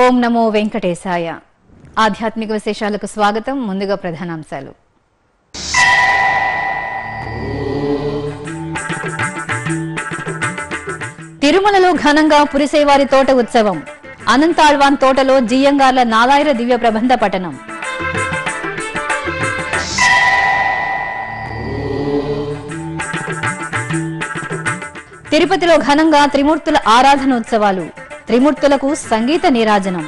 ఓం నమో వెంకటేశాయ ఆధ్యాత్మిక విశేషాలకు స్వాగతం ముందుగా ప్రధానాంశాలు తిరుమలలో ఘనంగా పురిసేవారి తోట ఉత్సవం అనంతాళ్వాన్ తోటలో జియ్యంగార్ల నాలాయిర దివ్య ప్రబంధ పఠనం తిరుపతిలో ఘనంగా త్రిమూర్తుల ఆరాధనోత్సవాలు త్రిమూర్తులకు సంగీత నీరాజనం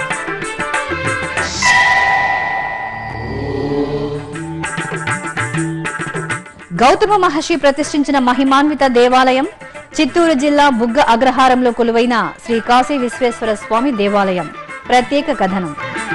గౌతమ మహర్షి ప్రతిష్ఠించిన మహిమాన్విత దేవాలయం చిత్తూరు జిల్లా బుగ్గ అగ్రహారంలో కొలువైన శ్రీ కాశీ విశ్వేశ్వర స్వామి దేవాలయం ప్రత్యేక కథనం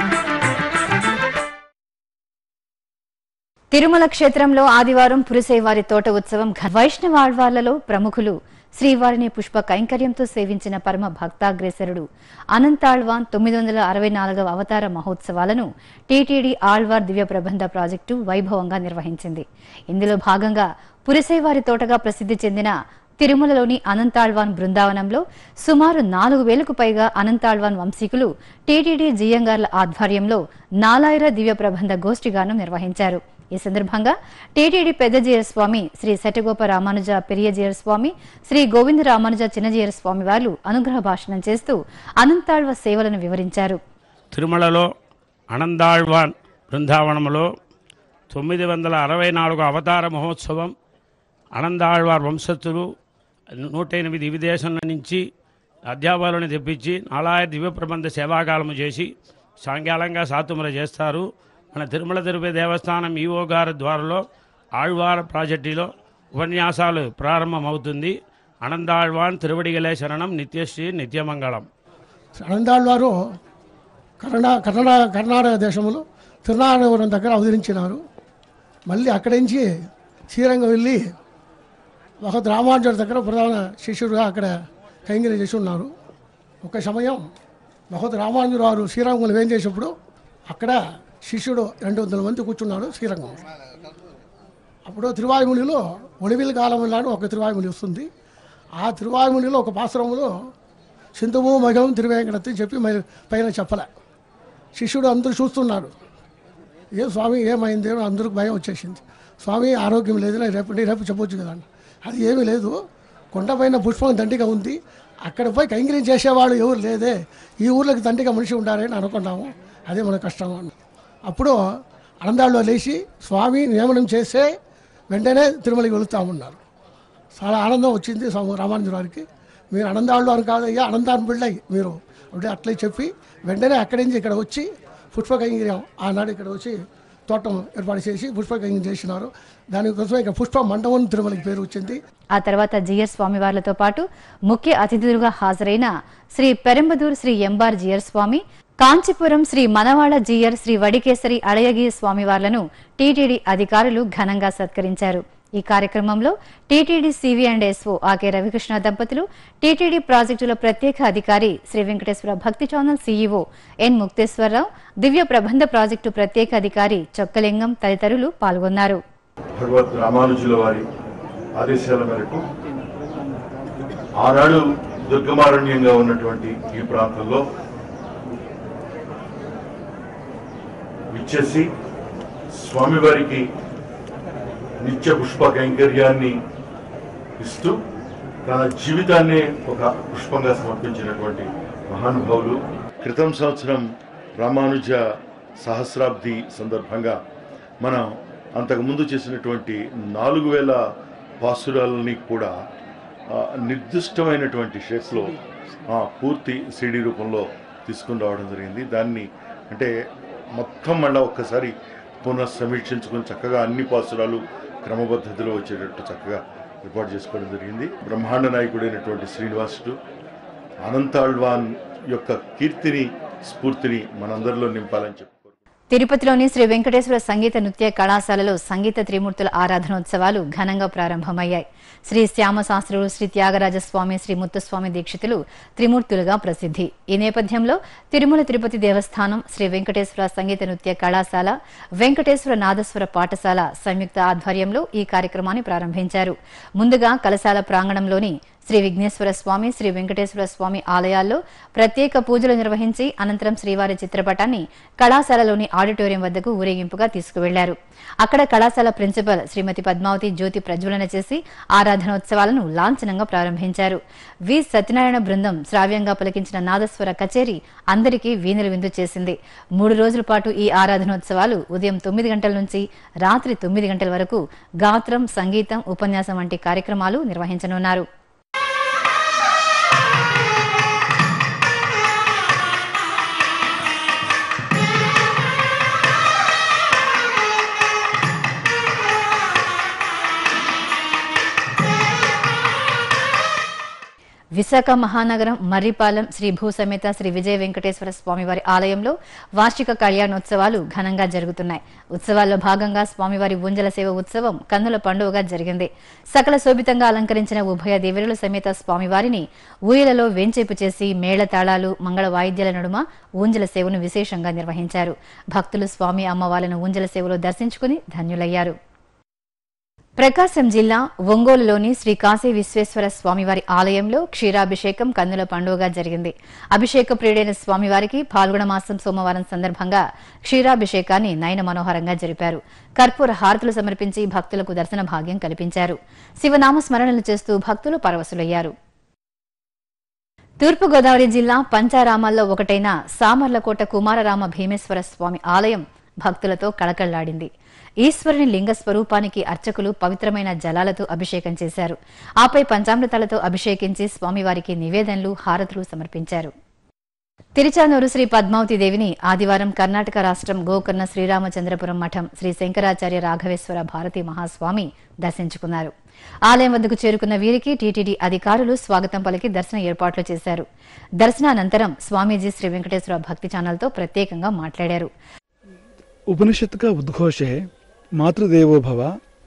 తిరుమల క్షేత్రంలో ఆదివారం పురుసేవారి తోట ఉత్సవం ఘ- వైష్ణవ ఆళ్వార్లలో ప్రముఖులు శ్రీవారిని పుష్ప కైంకర్యంతో సేవించిన పరమ భక్తాగ్రేసరుడు అనంతాళ్వాన్ తొమ్మిది వందల అరవై నాలుగవ అవతార మహోత్సవాలను టీటీడీ ఆళ్వార్ దివ్య ప్రబంధ ప్రాజెక్టు వైభవంగా నిర్వహించింది ఇందులో భాగంగా పురిసేవారి తోటగా ప్రసిద్ధి చెందిన తిరుమలలోని అనంతాళ్వాన్ బృందావనంలో సుమారు నాలుగు వేలకు పైగా అనంతాళ్వాన్ వంశీకులు టీటీడీ జియంగార్ల ఆధ్వర్యంలో నాలాయిర దివ్య ప్రబంధ గోష్ఠిగానం నిర్వహించారు ఈ సందర్భంగా టీటీడీ పెద్దజీయర్ స్వామి శ్రీ శటగోప రామానుజ పెరియజీయర్ స్వామి శ్రీ గోవింద రామానుజ చిన్నజీయర్ స్వామి వారు అనుగ్రహ భాషణం చేస్తూ అనంతాళ్వ సేవలను వివరించారు తిరుమలలో అనందాళ్వాన్ బృందావనములో తొమ్మిది వందల అరవై నాలుగు అవతార మహోత్సవం అనందాళ్వార్ వంశస్థులు నూట ఎనిమిది విదేశాల నుంచి అధ్యాపాలను తెప్పించి నాలాయ దివ్య ప్రబంధ సేవాకాలము చేసి సాయంకాలంగా సాతుమల చేస్తారు మన తిరుమల తిరుపతి దేవస్థానం ఈవో గారి ద్వారాలో ఆళ్వార్ ప్రాజెక్టులో ఉపన్యాసాలు ప్రారంభమవుతుంది అనందాళ్వాన్ తిరువడిగలే శరణం నిత్యశ్రీ నిత్యమంగళం అనందాళ్ వారు కర్ణా కర్ణా కర్ణాటక దేశంలో తిరునారాయణపురం దగ్గర అవతరించినారు మళ్ళీ అక్కడి నుంచి శ్రీరంగం వెళ్ళి ఒక రామానుజుడి దగ్గర ప్రధాన శిష్యుడుగా అక్కడ కైంగిరి చేసి ఉన్నారు ఒక సమయం మహోద్ రామానుజుడు వారు శ్రీరంగంలో ఏం చేసినప్పుడు అక్కడ శిష్యుడు రెండు వందల మంది కూర్చున్నాడు శ్రీరంగం అప్పుడు తిరువాయుమునిలో ఒడివిల్ కాలం నాడు ఒక తిరువాయుముని వస్తుంది ఆ తిరువాయుమునిలో ఒక పాశ్రమంలో సింధువు మగం తిరువేంకటత్తి చెప్పి మరి పైన చెప్పలే శిష్యుడు అందరూ చూస్తున్నారు ఏ స్వామి ఏమైంది అని అందరికి భయం వచ్చేసింది స్వామి ఆరోగ్యం లేదు నేను రేపు నేను రేపు చెప్పొచ్చు కదా అని. అది ఏమీ లేదు కొండపైన పుష్పం దండిగా ఉంది అక్కడ పోయి కైంకర్యం చేసేవాడు ఎవరు లేదే ఈ ఊర్లోకి దండిగా మనిషి ఉండాలని అనుకున్నాము అదే మన కష్టం అని అప్పుడు అనందాల్లో లేచి స్వామి నియమనం చేస్తే వెంటనే తిరుమలకి వెళుతామన్నారు చాలా ఆనందం వచ్చింది స్వామి రామానుజు వారికి మీరు ఆనందాళ్ళు అని కాదయ్యా ఆనందాన్ని బిళ్ళయి మీరు అంటే అట్లే చెప్పి వెంటనే అక్కడి నుంచి ఇక్కడ వచ్చి పుష్పకైంగిర్యం ఆనాడు ఇక్కడ వచ్చి తోటం ఏర్పాటు చేసి పుష్పకైంగిరం చేసినారు దానికోసం ఇక పుష్ప మండపం తిరుమలకి పేరు వచ్చింది ఆ తర్వాత జియర్ స్వామివార్లతో పాటు ముఖ్య అతిథులుగా హాజరైన శ్రీ పెరంబదూర్ శ్రీ ఎంబార్ జియర్ స్వామి కాంచీపురం శ్రీ మనవాడ జియర్ శ్రీ వడికేసరి అడయగి స్వామివార్లను టీటీడీ అధికారులు ఘనంగా సత్కరించారు ఈ కార్యక్రమంలో TTD CV and SO A K Ravikrishna దంపతులు టీటీడీ ప్రాజెక్టుల ప్రత్యేక అధికారి Shri Venkateswara Bhakti channel CEO N Mukteswararao Divya Prabandha project ప్రత్యేక అధికారి చొక్కలింగం తదితరులు పాల్గొన్నారు భగవత్ రామానుజుల వారి ఆదేశాల మేరకు ఆనాడు దుర్గమారణ్యంగా ఉన్నటువంటి ఈ ప్రాంతంలో విచ్చేసి స్వామివారికి నిత్య పుష్ప కైంకర్యాన్ని ఇస్తూ తన జీవితాన్ని ఒక పుష్పంగా సమర్పించినటువంటి మహానుభావులు క్రితం సంవత్సరం రామానుజ సహస్రాబ్ది సందర్భంగా మనం అంతకుముందు చేసినటువంటి నాలుగు వేల పాసురాలని కూడా ఆ, నిర్దిష్టమైనటువంటి షేప్స్లో ఆ, పూర్తి సిడి రూపంలో తీసుకుని రావడం జరిగింది దాన్ని అంటే మొత్తం మళ్ళీ ఒక్కసారి పునఃసమీక్షించుకొని చక్కగా అన్ని పాసురాలు క్రమపద్ధతిలో వచ్చేటట్టు చక్కగా ఏర్పాటు చేసుకోవడం జరిగింది బ్రహ్మాండ నాయకుడైనటువంటి శ్రీనివాసుడు అనంతాళ్వాన్ యొక్క కీర్తిని స్ఫూర్తిని మనందరిలో నింపాలని చెప్పి తిరుపతిలోని శ్రీ వెంకటేశ్వర సంగీత నృత్య కళాశాలలో సంగీత త్రిమూర్తుల ఆరాధనోత్సవాలు ఘనంగా ప్రారంభమయ్యాయి శ్రీ శ్యామశాస్త్రులు శ్రీ త్యాగరాజ స్వామి శ్రీ ముత్తుస్వామి దీక్షితులు త్రిమూర్తులుగా ప్రసిద్ధి ఈ నేపథ్యంలో తిరుమల తిరుపతి దేవస్థానం శ్రీ వెంకటేశ్వర సంగీత నృత్య కళాశాల వెంకటేశ్వర నాదస్వర పాఠశాల సంయుక్త ఆధ్వర్యంలో ఈ కార్యక్రమాన్ని ప్రారంభించారు ముందుగా కళాశాల ప్రాంగణంలోని శ్రీ విఘ్నేశ్వర స్వామి శ్రీ వెంకటేశ్వర స్వామి ఆలయాల్లో ప్రత్యేక పూజలు నిర్వహించి అనంతరం శ్రీవారి చిత్రపటాన్ని కళాశాలలోని ఆడిటోరియం వద్దకు ఊరేగింపుగా తీసుకువెళ్లారు అక్కడ కళాశాల ప్రిన్సిపల్ శ్రీమతి పద్మావతి జ్యోతి ప్రజ్వలన చేసి ఆరాధనోత్సవాలను లాంఛనంగా ప్రారంభించారు వి సత్యనారాయణ బృందం శ్రావ్యంగా పలికించిన నాదస్వర కచేరీ అందరికీ వీణులు విందు చేసింది మూడు రోజుల పాటు ఈ ఆరాధనోత్సవాలు ఉదయం తొమ్మిది గంటల నుంచి రాత్రి తొమ్మిది గంటల వరకు గాత్రం సంగీతం ఉపన్యాసం వంటి కార్యక్రమాలు నిర్వహించనున్నారు విశాఖ మహానగరం మర్రిపాలెం శ్రీ భూసమేత శ్రీ విజయ వెంకటేశ్వర స్వామివారి ఆలయంలో వార్షిక కళ్యాణోత్సవాలు ఘనంగా జరుగుతున్నాయి ఉత్సవాల్లో భాగంగా స్వామివారి ఊంజల సేవ ఉత్సవం కన్నుల పండుగగా జరిగింది సకల శోభితంగా అలంకరించిన ఉభయ దేవరుల సమేత స్వామివారిని ఊయలలో వేంచేపు చేసి మేళతాళాలు మంగళ వాయిద్యాల నడుమ ఊంజల సేవను విశేషంగా నిర్వహించారు భక్తులు స్వామి అమ్మవార్లను ఊంజల సేవలో దర్శించుకుని ధన్యులయ్యారు ప్రకాశం జిల్లా ఒంగోలులోని శ్రీ కాశీ విశ్వేశ్వర స్వామివారి ఆలయంలో క్షీరాభిషేకం కన్నుల పండుగగా జరిగింది అభిషేక ప్రియుడైన స్వామివారికి పాల్గొన మాసం సోమవారం సందర్భంగా క్షీరాభిషేకాన్ని నయన మనోహరంగా జరిపారు కర్పూర హారతులు సమర్పించి భక్తులకు దర్శన భాగ్యం కల్పించారు శివనామ స్మరణలు చేస్తూ భక్తులు పరవశులయ్యారు తూర్పుగోదావరి జిల్లా పంచారామాల్లో ఒకటైన సామర్లకోట కుమారరామ భీమేశ్వర స్వామి ఆలయం భక్తులతో కళకళ్లాడింది ఈశ్వరుని లింగ స్వరూపానికి అర్చకులు పవిత్రమైన జలాలతో అభిషేకం చేశారు ఆపై పంచామృతాలతో అభిషేకించి స్వామివారికి నివేదనలు హారతులు సమర్పించారు తిరుచానూరు శ్రీ పద్మావతి దేవిని ఆదివారం కర్ణాటక రాష్ట్రం గోకర్ణ శ్రీరామచంద్రపురం మఠం శ్రీ శంకరాచార్య రాఘవేశ్వర భారతి మహాస్వామి దర్శించుకున్నారు ఆలయం వద్దకు చేరుకున్న వీరికి టీటీడీ అధికారులు స్వాగతం పలికి దర్శన ఏర్పాట్లు చేశారు దర్శనానంతరం స్వామీజీ శ్రీ వెంకటేశ్వర భక్తి ఛానల్తో ప్రత్యేకంగా మాట్లాడారు उपनिषद का उद्घोष है मातृदेवो भव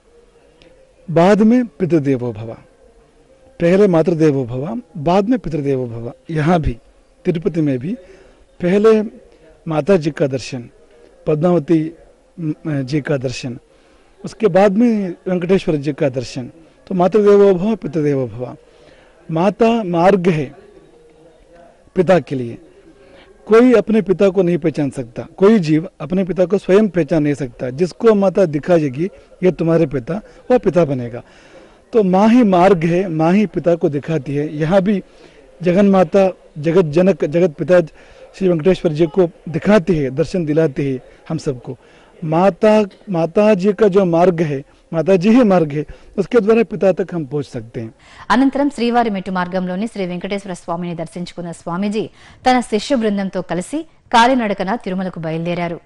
बाद में पितृदेवो भव पहले मातृदेवो भव बाद में पितृदेवो भव यहाँ भी तिरुपति में भी पहले माता जी का दर्शन पद्मावती म, जी का दर्शन उसके बाद में वेंकटेश्वर जी का दर्शन तो मातृदेवो भव पितृदेवो भव माता मार्ग है पिता के लिए कोई अपने पिता को नहीं पहचान सकता कोई जीव अपने पिता को स्वयं पहचान नहीं सकता जिसको माता दिखाएगी ये तुम्हारे पिता वो पिता बनेगा तो माँ ही मार्ग है माँ ही पिता को दिखाती है यहाँ भी जगन माता जगत जनक जगत पिता श्री वेंकटेश्वर जी को दिखाती है दर्शन दिलाती है हम सबको माता माता जी का जो मार्ग है माता जी ही मार्ग है उसके द्वारा पिता तक हम पहुँच सकते हैं అనంతరం శ్రీవారి మెట్టు మార్గంలోని శ్రీ వెంకటేశ్వర స్వామిని దర్శించుకున్న స్వామీజీ తన శిష్య బృందంతో కలిసి కాలినడకన తిరుమలకు బయలుదేరారు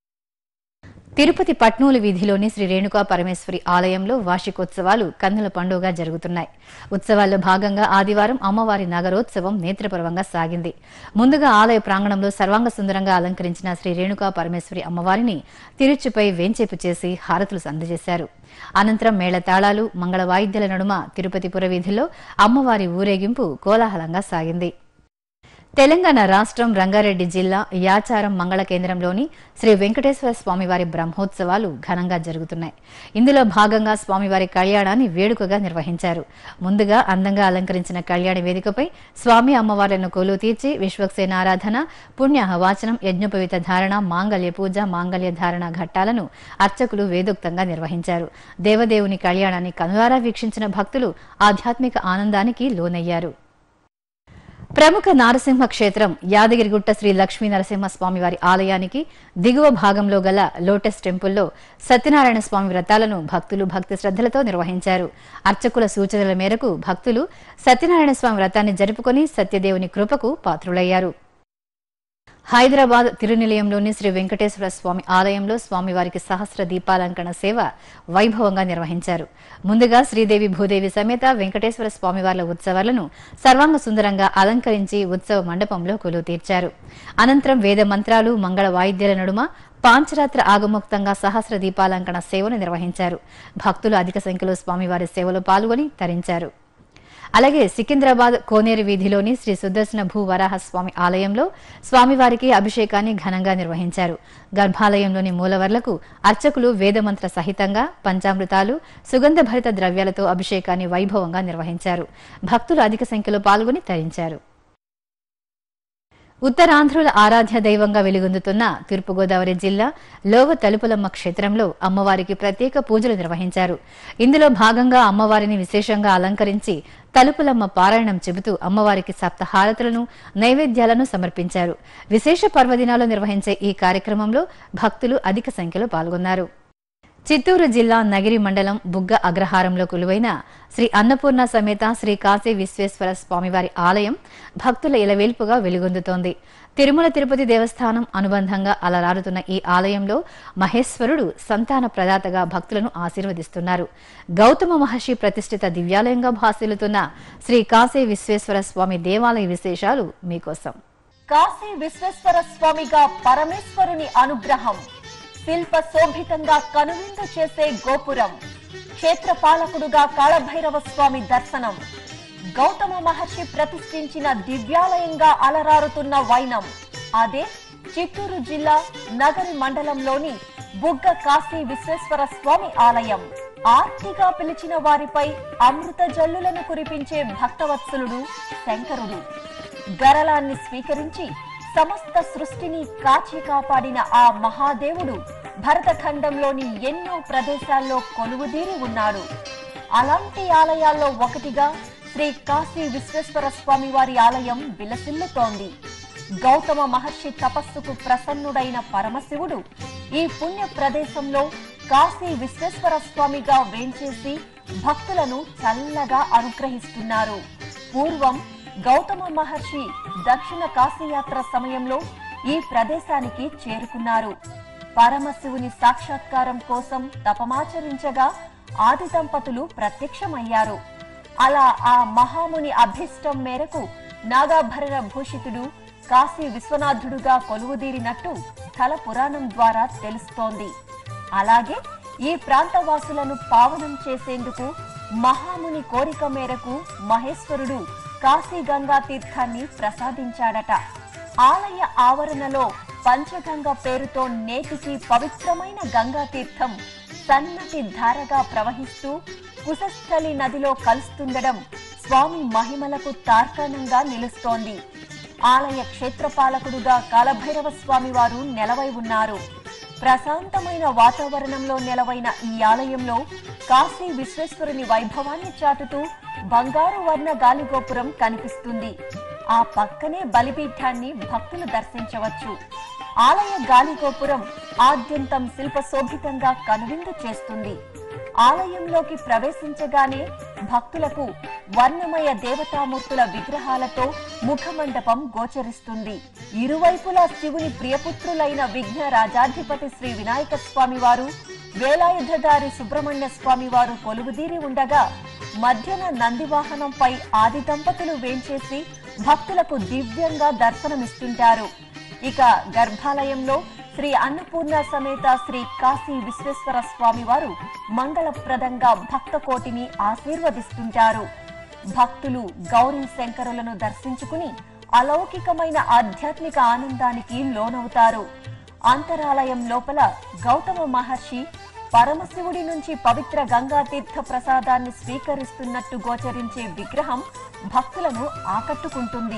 తిరుపతి పట్నూలు వీధిలోని శ్రీ రేణుకా పరమేశ్వరి ఆలయంలో వార్షికోత్సవాలు కన్నుల పండుగగా జరుగుతున్నాయి ఉత్సవాల్లో భాగంగా ఆదివారం అమ్మవారి నగరోత్సవం నేత్రపర్వంగా సాగింది ముందుగా ఆలయ ప్రాంగణంలో సర్వాంగ సుందరంగా అలంకరించిన శ్రీ రేణుకా పరమేశ్వరి అమ్మవారిని తిరుచుపై వేంచేపు చేసి హారతులు అందజేశారు అనంతరం మేళతాళాలు మంగళ వాయిద్యాల నడుమ తిరుపతి పురవీధిలో అమ్మవారి ఊరేగింపు కోలాహలంగా సాగింది తెలంగాణ రాష్ట్రం రంగారెడ్డి జిల్లా యాచారం మంగళ కేంద్రంలోని శ్రీ వెంకటేశ్వర స్వామివారి బ్రహ్మోత్సవాలు ఘనంగా జరుగుతున్నాయి ఇందులో భాగంగా స్వామివారి కళ్యాణాన్ని వేడుకగా నిర్వహించారు ముందుగా అందంగా అలంకరించిన కళ్యాణ వేదికపై స్వామి అమ్మవార్లను కొలువు తీర్చి విశ్వక్సేన ఆరాధన పుణ్య వాచనం యజ్ఞోపవిత ధారణ మాంగళ్య పూజ మాంగళ్య ధారణ ఘట్టాలను అర్చకులు వేదోక్తంగా నిర్వహించారు దేవదేవుని కళ్యాణాన్ని కనులారా వీక్షించిన భక్తులు ఆధ్యాత్మిక ఆనందానికి లోనయ్యారు ప్రముఖ నారసింహ క్షేత్రం యాదగిరిగుట్ట శ్రీ లక్ష్మీ నరసింహ స్వామివారి ఆలయానికి దిగువ భాగంలో గల లోటస్ టెంపుల్లో సత్యనారాయణ స్వామి వ్రతాలను భక్తులు భక్తి శ్రద్ధలతో నిర్వహించారు అర్చకుల సూచనల మేరకు భక్తులు సత్యనారాయణ స్వామి వ్రతాన్ని జరుపుకొని సత్యదేవుని కృపకు పాత్రులయ్యారు హైదరాబాద్ తిరునిలయంలోని శ్రీ వెంకటేశ్వర స్వామి ఆలయంలో స్వామివారికి సహస్ర దీపాలంకరణ సేవ వైభవంగా నిర్వహించారు ముందుగా శ్రీదేవి భూదేవి సమేత వెంకటేశ్వర స్వామివార్ల ఉత్సవాలను సర్వాంగ సుందరంగా అలంకరించి ఉత్సవ మండపంలో కొలువు తీర్చారు అనంతరం వేద మంత్రాలు మంగళ వాయిద్యాల నడుమ పాంచరాత్ర ఆగమోక్తంగా సహస్ర దీపాలంకరణ సేవను నిర్వహించారు భక్తులు అధిక సంఖ్యలో స్వామివారి సేవలో పాల్గొని తరించారు అలాగే సికింద్రాబాద్ కోనేరు వీధిలోని శ్రీ సుదర్శన భూ వరాహ స్వామి ఆలయంలో స్వామివారికి అభిషేకాన్ని ఘనంగా నిర్వహించారు గర్భాలయంలోని మూలవర్లకు అర్చకులు వేదమంత్ర సహితంగా పంచామృతాలు సుగంధభరిత ద్రవ్యాలతో అభిషేకాన్ని వైభవంగా నిర్వహించారు భక్తులు అధిక సంఖ్యలో పాల్గొని తరించారు ఉత్తరాంధ్రుల ఆరాధ్య దైవంగా వెలుగొందుతున్న తూర్పుగోదావరి జిల్లా లోవ తలుపులమ్మ క్షేత్రంలో అమ్మవారికి ప్రత్యేక పూజలు నిర్వహించారు ఇందులో భాగంగా అమ్మవారిని విశేషంగా అలంకరించి తలుపులమ్మ పారాయణం చెబుతూ అమ్మవారికి సప్తహారతులను నైవేద్యాలను సమర్పించారు విశేష పర్వదినాలు నిర్వహించే ఈ కార్యక్రమంలో భక్తులు అధిక సంఖ్యలో పాల్గొన్నారు చిత్తూరు జిల్లా నగిరి మండలం బుగ్గ అగ్రహారంలో కొలువైన శ్రీ అన్నపూర్ణ సమేత శ్రీ కాశీ విశ్వేశ్వర స్వామివారి ఆలయం భక్తుల ఇలవేల్పుగా వెలుగొందుతోంది తిరుమల తిరుపతి దేవస్థానం అనుబంధంగా అలరారుతున్న ఈ ఆలయంలో మహేశ్వరుడు సంతాన ప్రదాతగా భక్తులను ఆశీర్వదిస్తున్నారు గౌతమ మహర్షి ప్రతిష్ఠిత దివ్యాలయంగా భాసిల్లుతున్న శ్రీ కాశీ విశ్వేశ్వర స్వామి దేవాలయ విశేషాలు మీకోసం కాశీ విశ్వేశ్వర స్వామిగా పరమేశ్వరుని అనుగ్రహం శిల్ప శోభితంగా కనువిందు చేసే గోపురం క్షేత్రపాలకుడుగా కాళభైరవ స్వామి దర్శనం గౌతమ మహర్షి ప్రతిష్ఠించిన దివ్యాలయంగా అలరారుతున్న వైనం అదే చిత్తూరు జిల్లా నగరి మండలంలోని బుగ్గ కాశీ విశ్వేశ్వర స్వామి ఆలయం ఆర్తిగా పిలిచిన వారిపై అమృత జల్లులను కురిపించే భక్తవత్సలుడు శంకరుడు గరళాన్ని స్వీకరించి సమస్త సృష్టిని కాచి కాపాడిన ఆ మహాదేవుడు భరతఖండంలోని ఎన్నో ప్రదేశాల్లో కొలువుదీరి ఉన్నాడు అలాంటి ఆలయాల్లో ఒకటిగా శ్రీ కాశీ విశ్వేశ్వర స్వామి వారి ఆలయం విలసిల్లుతోంది గౌతమ మహర్షి తపస్సుకు ప్రసన్నుడైన పరమశివుడు ఈ పుణ్య ప్రదేశంలో కాశీ విశ్వేశ్వర స్వామిగా వేంచేసి భక్తులను చల్లగా అనుగ్రహిస్తున్నారు పూర్వం గౌతమ మహర్షి దక్షిణ కాశీయాత్ర సమయంలో ఈ ప్రదేశానికి చేరుకున్నారు పరమశివుని సాక్షాత్కారం కోసం తపమాచరించగా ఆది దంపతులు ప్రత్యక్షమయ్యారు అలా ఆ మహాముని అభిష్టం మేరకు నాగాభరణ భూషితుడు కాశీ విశ్వనాథుడుగా కొలువుదీరినట్టు స్థల పురాణం ద్వారా తెలుస్తోంది అలాగే ఈ ప్రాంతవాసులను పావనం చేసేందుకు మహాముని కోరిక మేరకు మహేశ్వరుడు కాశీ గంగా తీర్థాన్ని ప్రసాదించాడట ఆలయ ఆవరణలో పంచగంగ పేరుతో నేటికి పవిత్రమైన గంగా తీర్థం సన్నటి ధారగా ప్రవహిస్తూ కుశస్థలి నదిలో కలుస్తుండడం స్వామి మహిమలకు తార్కాణంగా నిలుస్తోంది ఆలయ క్షేత్రపాలకుడుగా కాలభైరవ స్వామి వారు నెలవై ఉన్నారు ప్రశాంతమైన వాతావరణంలో నెలవైన ఈ ఆలయంలో కాశీ విశ్వేశ్వరుని వైభవాన్ని చాటుతూ బంగారు వర్ణ గాలిగోపురం కనిపిస్తుంది ఆ పక్కనే బలిపీఠాన్ని భక్తులు దర్శించవచ్చు ఆలయ గాలిగోపురం ఆద్యంతం శిల్ప శోభితంగా కనువిందు చేస్తుంది ఆలయంలోకి ప్రవేశించగానే భక్తులకు వర్ణమయ దేవతామూర్తుల విగ్రహాలతో ముఖమండపం గోచరిస్తుంది ఇరువైపులా శివుని ప్రియపుత్రులైన విఘ్న రాజాధిపతి శ్రీ వినాయక స్వామి వారు వేలాయుధదారి సుబ్రహ్మణ్య స్వామి వారు కొలువుదీరి ఉండగా మధ్యన నందివాహనంపై ఆది దంపతులు వేంచేసి భక్తులకు దివ్యంగా దర్శనమిస్తుంటారు ఇక గర్భాలయంలో శ్రీ అన్నపూర్ణ సమేత శ్రీ కాశీ విశ్వేశ్వర స్వామి వారు మంగళప్రదంగా భక్త కోటిని ఆశీర్వదిస్తుంటారు భక్తులు గౌరీ శంకరులను దర్శించుకుని అలౌకికమైన ఆధ్యాత్మిక ఆనందానికి లోనవుతారు అంతరాలయం లోపల గౌతమ మహర్షి పరమశివుడి నుంచి పవిత్ర గంగా తీర్థ ప్రసాదాన్ని స్వీకరిస్తున్నట్టు గోచరించే విగ్రహం భక్తులను ఆకట్టుకుంటుంది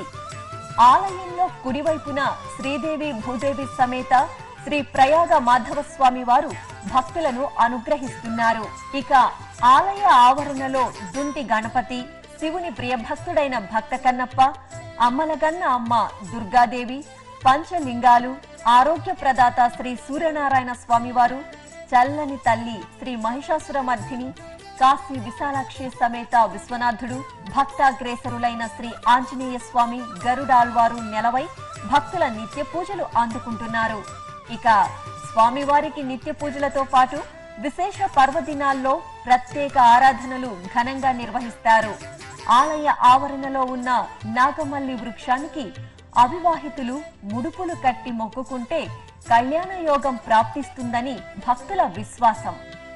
ఆలయంలో కుడివైపున శ్రీదేవి భూదేవి సమేత శ్రీ ప్రయాగ మాధవ స్వామి వారు భక్తులను అనుగ్రహిస్తున్నారు ఇక ఆలయ ఆవరణలో దుంటి గణపతి శివుని ప్రియభక్తుడైన భక్త కన్నప్ప అమ్మలగన్న అమ్మ దుర్గాదేవి పంచలింగాలు ఆరోగ్య ప్రదాత శ్రీ సూర్యనారాయణ స్వామివారు చల్లని తల్లి శ్రీ మహిషాసురమర్ధిని కాశీ విశాలాక్షి సమేత విశ్వనాథుడు భక్తాగ్రేసరులైన శ్రీ ఆంజనేయ స్వామి గరుడాల్వారు నెలవై భక్తుల నిత్య పూజలు అందుకుంటున్నారు ఇక స్వామివారికి నిత్య పూజలతో పాటు విశేష పర్వదినాల్లో ప్రత్యేక ఆరాధనలు ఘనంగా నిర్వహిస్తారు ఆలయ ఆవరణలో ఉన్న నాగమల్లి వృక్షానికి అవివాహితులు ముడుపులు కట్టి మొక్కుకుంటే కళ్యాణ యోగం ప్రాప్తిస్తుందని భక్తుల విశ్వాసం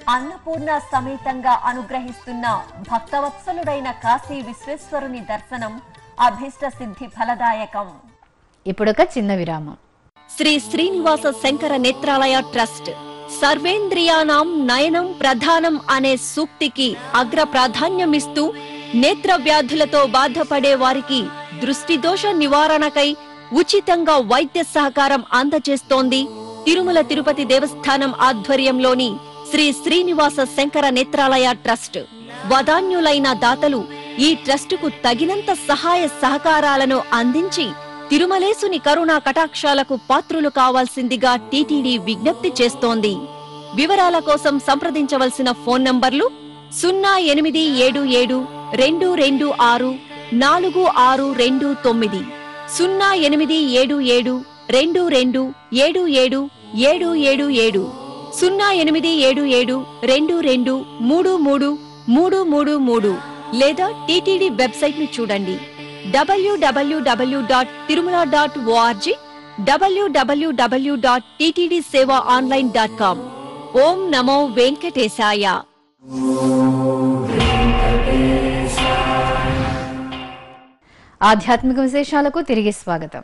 అన్నపూర్ణ సమేతంగా అనుగ్రహిస్తున్న భక్తవత్సలుడైన కాశీ విశ్వేశ్వరుని దర్శనం అభీష్ట సిద్ధి ఫలదాయకం ఇప్పుడొక చిన్న విరామం శ్రీ శ్రీనివాస శంకర నేత్రాలయ ట్రస్ట్ సర్వేంద్రియానాం నయనం ప్రధానం అనే సూక్తికి అగ్ర ప్రాధాన్యమిస్తూ నేత్ర వ్యాధులతో బాధపడే వారికి దృష్టి దోష నివారణకై ఉచితంగా వైద్య సహకారం అందజేస్తోంది తిరుమల తిరుపతి దేవస్థానం ఆధ్వర్యంలోని శ్రీ శ్రీనివాస శంకర నేత్రాలయ ట్రస్ట్ వదాన్యులైన దాతలు ఈ ట్రస్టుకు తగినంత సహాయ సహకారాలను అందించి తిరుమలేసుని కరుణా కటాక్షాలకు పాత్రులు కావాల్సిందిగా టీటీడీ విజ్ఞప్తి చేస్తోంది వివరాల కోసం సంప్రదించవలసిన ఫోన్ నంబర్లు సున్నా ఎనిమిది ఏడు ఏడు రెండు రెండు ఆరు నాలుగు ఆరు రెండు తొమ్మిది సున్నా ఎనిమిది ఏడు ఏడు రెండు రెండు ఏడు ఏడు ఏడు ఏడు ఏడు సున్నా ఎనిమిది ఏడు ఏడు రెండు రెండు మూడు మూడు మూడు మూడు మూడు లేదా టీటీడీ వెబ్సైట్ ను చూడండి W W W dot Tirumala dot O R G W W W dot TTD Seva online dot com ఓం నమో వెంకటేశాయ ఆధ్యాత్మిక విశేషాలకు తిరిగి స్వాగతం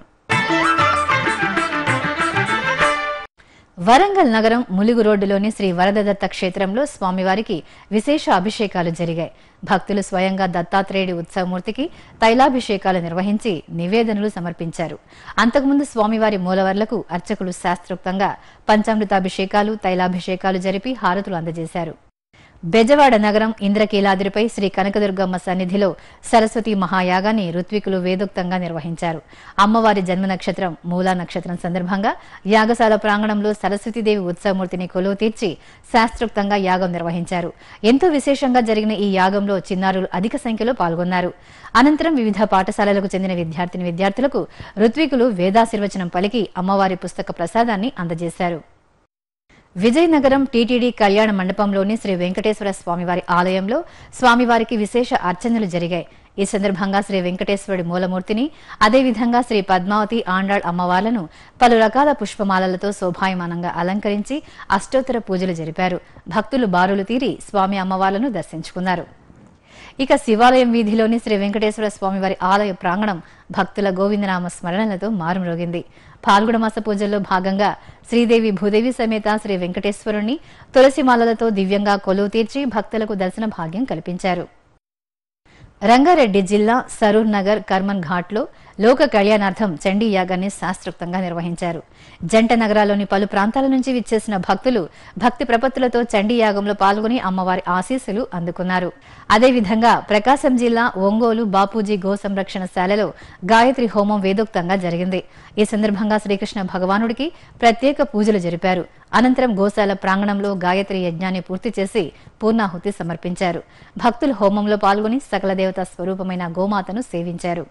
వరంగల్ నగరం ములుగు రోడ్డులోని శ్రీ వరదదత్త క్షేత్రంలో స్వామివారికి విశేష అభిషేకాలు జరిగాయి భక్తులు స్వయంగా దత్తాత్రేయుడి ఉత్సవమూర్తికి తైలాభిషేకాలు నిర్వహించి నివేదనలు సమర్పించారు అంతకుముందు స్వామివారి మూలవర్లకు అర్చకులు శాస్త్రోక్తంగా పంచామృతాభిషేకాలు తైలాభిషేకాలు జరిపి హారతులు అందజేశారు బెజవాడ నగరం ఇంద్రకీలాద్రిపై శ్రీ కనకదుర్గమ్మ సన్నిధిలో సరస్వతి మహాయాగాన్ని ఋత్వికులు వేదోక్తంగా నిర్వహించారు అమ్మవారి జన్మ నక్షత్రం మూలా నక్షత్రం సందర్భంగా యాగశాల ప్రాంగణంలో సరస్వతీదేవి ఉత్సవమూర్తిని కొలువు తీర్చి శాస్త్రోక్తంగా యాగం నిర్వహించారు ఎంతో విశేషంగా జరిగిన ఈ యాగంలో చిన్నారులు అధిక సంఖ్యలో పాల్గొన్నారు అనంతరం వివిధ పాఠశాలలకు చెందిన విద్యార్థిని విద్యార్థులకు ఋత్వికులు వేదాశీర్వచనం పలికి అమ్మవారి పుస్తక ప్రసాదాన్ని అందజేశారు విజయనగరం టీటీడీ కళ్యాణ మండపంలోని శ్రీ వెంకటేశ్వర స్వామివారి ఆలయంలో స్వామివారికి విశేష అర్చనలు జరిగాయి ఈ సందర్భంగా శ్రీ వెంకటేశ్వరుడి మూలమూర్తిని అదేవిధంగా శ్రీ పద్మావతి ఆండాళ్ అమ్మవార్లను పలు రకాల పుష్పమాలలతో శోభాయమానంగా అలంకరించి అష్టోత్తర పూజలు జరిపారు భక్తులు బారులు తీరి స్వామి అమ్మవార్లను దర్శించుకున్నారు ఇక శివాలయం వీధిలోని శ్రీ వెంకటేశ్వర స్వామివారి ఆలయ ప్రాంగణం భక్తుల గోవిందనామ స్మరణలతో మారుమ్రోగింది పాల్గొన మాస పూజల్లో భాగంగా శ్రీదేవి భూదేవి సమేత శ్రీ వెంకటేశ్వరుణ్ణి తులసిమాలలతో దివ్యంగా కొలువు తీర్చి భక్తులకు దర్శన భాగ్యం కల్పించారు రంగారెడ్డి జిల్లా సరూర్ నగర్ కర్మన్ ఘాట్లో లోక కళ్యాణార్థం చండీ యాగాన్ని శాస్త్రోక్తంగా నిర్వహించారు జంట నగరాల్లోని పలు ప్రాంతాల నుంచి విచ్చేసిన భక్తులు భక్తి ప్రపత్తులతో చండీ యాగంలో పాల్గొని అమ్మవారి ఆశీస్సులు అందుకున్నారు అదేవిధంగా ప్రకాశం జిల్లా ఒంగోలు బాపూజీ గో సంరక్షణ శాలలో గాయత్రి హోమం వేదోక్తంగా జరిగింది ఈ సందర్భంగా శ్రీకృష్ణ భగవానుడికి ప్రత్యేక పూజలు జరిపారు అనంతరం గోశాల ప్రాంగణంలో గాయత్రి యజ్ఞాన్ని పూర్తి చేసి పూర్ణాహుతి సమర్పించారు భక్తులు హోమంలో పాల్గొని సకల దేవతా స్వరూపమైన గోమాతను సేవించారు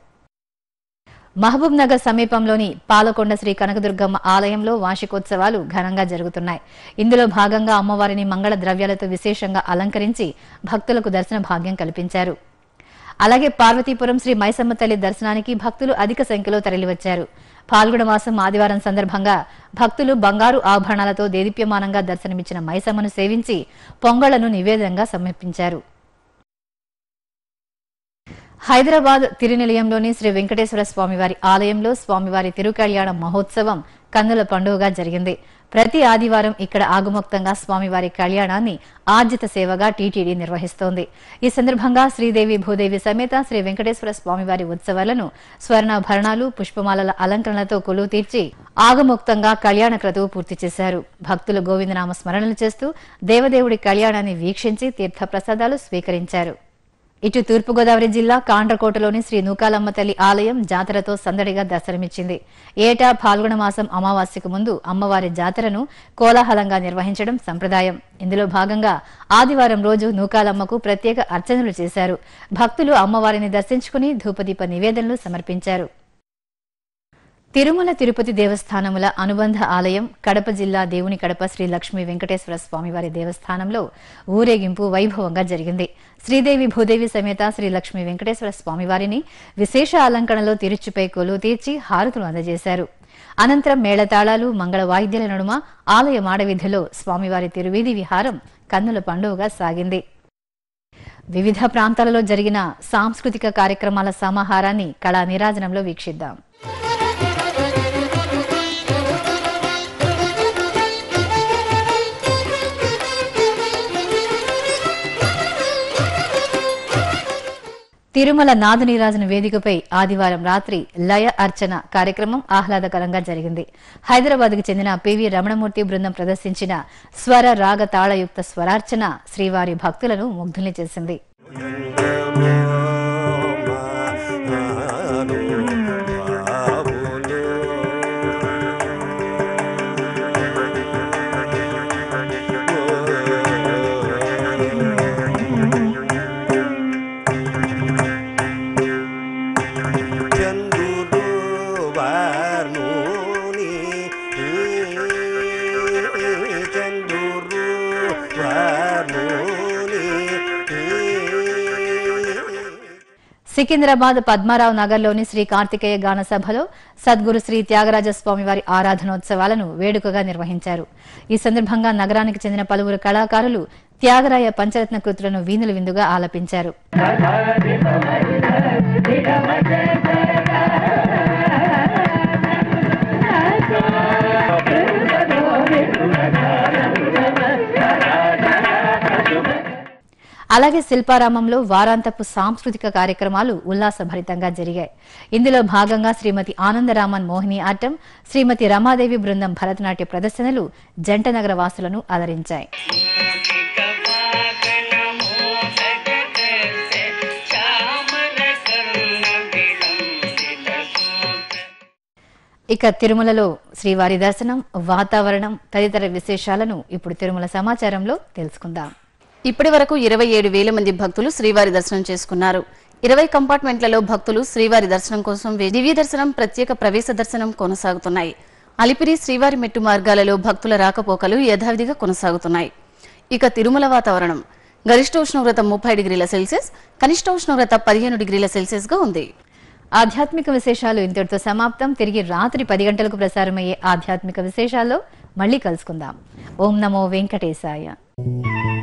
మహబూబ్ నగర్ సమీపంలోని పాలకొండ శ్రీ కనకదుర్గమ్మ ఆలయంలో వార్షికోత్సవాలు ఘనంగా జరుగుతున్నాయి ఇందులో భాగంగా అమ్మవారిని మంగళ ద్రవ్యాలతో విశేషంగా అలంకరించి భక్తులకు దర్శన భాగ్యం కల్పించారు అలాగే పార్వతీపురం శ్రీ మైసమ్మ తల్లి దర్శనానికి భక్తులు అధిక సంఖ్యలో తరలివచ్చారు పాల్గొన మాసం ఆదివారం సందర్భంగా భక్తులు బంగారు ఆభరణాలతో దేదీప్యమానంగా దర్శనమిచ్చిన మైసమ్మను సేవించి పొంగళ్లను నివేదనగా సమర్పించారు హైదరాబాద్ తిరునిలయంలోని శ్రీ వెంకటేశ్వర స్వామివారి ఆలయంలో స్వామివారి తిరుకళ్యాణ మహోత్సవం కన్నుల పండుగగా జరిగింది ప్రతి ఆదివారం ఇక్కడ ఆగుముక్తంగా స్వామివారి కళ్యాణాన్ని ఆర్జిత సేవగా టీటీడీ నిర్వహిస్తోంది ఈ సందర్భంగా శ్రీదేవి భూదేవి సమేత శ్రీ వెంకటేశ్వర స్వామివారి ఉత్సవాలను స్వర్ణాభరణాలు పుష్పమాలల అలంకరణలతో కొలువు తీర్చి ఆగముక్తంగా కళ్యాణ క్రతువు పూర్తి చేశారు భక్తులు గోవిందనామ స్మరణలు చేస్తూ దేవదేవుడి కళ్యాణాన్ని వీక్షించి తీర్థప్రసాదాలు స్వీకరించారు ఇటు తూర్పుగోదావరి జిల్లా కాండ్రకోటలోని శ్రీ నూకాలమ్మ తల్లి ఆలయం జాతరతో సందడిగా దర్శనమిచ్చింది ఏటా పాల్గొన మాసం అమావాస్యకు ముందు అమ్మవారి జాతరను కోలాహలంగా నిర్వహించడం సంప్రదాయం ఇందులో భాగంగా ఆదివారం రోజు నూకాలమ్మకు ప్రత్యేక అర్చనలు చేశారు భక్తులు అమ్మవారిని దర్శించుకుని ధూపదీప నివేదనలు సమర్పించారు తిరుమల తిరుపతి దేవస్థానముల అనుబంధ ఆలయం కడప జిల్లా దేవుని కడప శ్రీ లక్ష్మీ వెంకటేశ్వర స్వామివారి దేవస్థానంలో ఊరేగింపు వైభవంగా జరిగింది శ్రీదేవి భూదేవి సమేత శ్రీ లక్ష్మీ వెంకటేశ్వర స్వామివారిని విశేష అలంకరణలో తిరుచుపై కొలువు తీర్చి హారతులు అందజేశారు అనంతరం మేళతాళాలు మంగళ వాయిద్యాల నడుమ ఆలయ మాడవీధిలో స్వామివారి తిరువీధి విహారం కన్నుల పండుగగా సాగింది వివిధ ప్రాంతాలలో జరిగిన సాంస్కృతిక కార్యక్రమాల సమాహారాన్ని కళా నీరాజనంలో వీక్షిద్దాం తిరుమల నాదనీరాజన వేదికపై ఆదివారం రాత్రి లయ అర్చన కార్యక్రమం ఆహ్లాదకరంగా జరిగింది హైదరాబాద్కు చెందిన పివి రమణమూర్తి బృందం ప్రదర్శించిన స్వర రాగ తాళయుక్త స్వరార్చన శ్రీవారి భక్తులను ముగ్ధుల్ని చేసింది చంద్రుడు వార్మూని చంద్రుడు వార్మూని సికింద్రాబాద్ పద్మారావు నగర్లోని శ్రీ కార్తికేయ గాన సభలో సద్గురు శ్రీ త్యాగరాజ స్వామి వారి ఆరాధనోత్సవాలను వేడుకగా నిర్వహించారు ఈ సందర్భంగా నగరానికి చెందిన పలువురు కళాకారులు త్యాగరాయ పంచరత్న కృతులను వీణులు విందుగా ఆలపించారు అలాగే శిల్పారామంలో వారాంతపు సాంస్కృతిక కార్యక్రమాలు ఉల్లాసభరితంగా జరిగాయి ఇందులో భాగంగా శ్రీమతి ఆనందరామన్ మోహిని ఆటం శ్రీమతి రమాదేవి బృందం భరతనాట్య ప్రదర్శనలు జంటనగర వాసులను అలరించాయి ఇక తిరుమలలో శ్రీవారి దర్శనం వాతావరణం తదితర విశేషాలను ఇప్పుడు తిరుమల సమాచారంలో తెలుసుకుందాం ఇప్పటి వరకు ఇరవై ఏడు వేల మంది భక్తులు శ్రీవారి దర్శనం చేసుకున్నారు ఇరవై కంపార్ట్మెంట్లలో భక్తులు శ్రీవారి దర్శనం కోసం వే- దివ్య దర్శనం ప్రత్యేక ప్రవేశ దర్శనం కొనసాగుతున్నాయి అలిపిరి శ్రీవారి మెట్టు మార్గాలలో భక్తుల రాకపోకలు యథావిధిగా కొనసాగుతున్నాయి ఇక తిరుమల వాతావరణం గరిష్ట ఉష్ణోగ్రత ముప్పై డిగ్రీల సెల్సియస్ కనిష్ట ఉష్ణోగ్రత పదిహేను డిగ్రీల సెల్సియస్ గా ఉంది ఆధ్యాత్మిక విశేషాలు ఇంతటితో సమాప్తం తిరిగి రాత్రి పది గంటలకు ప్రసారమయ్యే ఆధ్యాత్మిక విశేషాల్లో మళ్ళీ కలుసుకుందాం ఓం నమో వెంకటేశాయ